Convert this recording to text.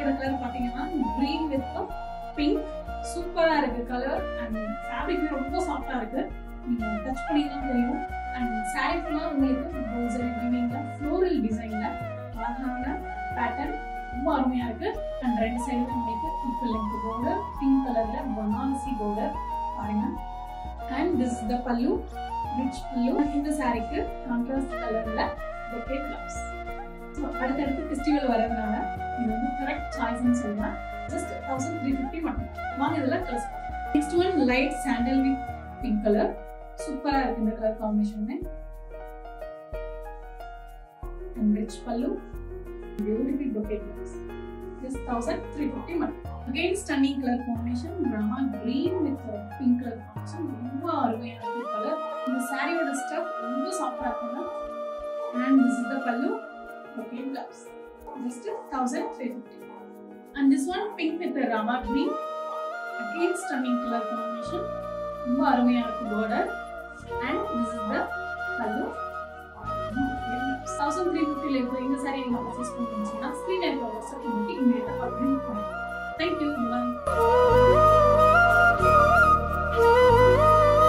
சாரியோட கலர் பாத்தீங்கன்னா green with pink சூப்பரா இருக்கு கலர் அண்ட் ஃபேப்ரிக் ரொம்ப சாஃப்டா இருக்கு நீங்க டச் பண்ணிதான் தெரியும் அண்ட் சாரி ஃபுல்லா உங்களுக்கு ப்ளவுசரி வீவிங்ல ஃப்ளோரல் டிசைன்ல அழகான பேட்டர்ன் ரொம்ப அருமையா இருக்கு அண்ட் ரெண்டு சைடும் உங்களுக்கு ஈக்குவல் லென்த் border பிங்க் கலர்ல பனாரசி border பாருங்க and this the pallu rich பல்லு இந்த சாரிக்கு கான்ட்ராஸ்ட் கலர்ல பொக்கே கிளாப்ஸ் அடுத்தடுத்து ஃபெஸ்டிவல் வரதுனால இது வந்து கரெக்ட் சாய்ஸ்னு சொல்லலாம் ஜஸ்ட் தௌசண்ட் த்ரீ ஃபிஃப்டி மட்டும் வாங்க இதில் colours next one light sandal with pink colour சூப்பரா இருக்கு இந்த colour combination and rich pallu beautiful bouquet claps this 1350 மட்டும் again stunning colour combination Rama green with pink colour combination ரொம்ப அருமையான கலர் இந்த சாரியோட ஸ்டஃப் ரொம்ப சாஃப்டா இருக்குங்க and this is the pallu okay blouse just thousand three fifty and this one pink with Rama green again stunning colour combination ரொம்ப அருமையா இருக்கு border and this is the pallu thousand three ஃபிஃப்டியில் இருக்கிற இந்த சாரி நீங்கள் பர்ச்சேஸ் பண்ணுறீங்கன்னா ஸ்க்ரீன் இருக்க வாட்ஸ்அப் பண்ணிட்டு இமீடியட்டாக கால் பண்ணி தேங்க்யூ பாய்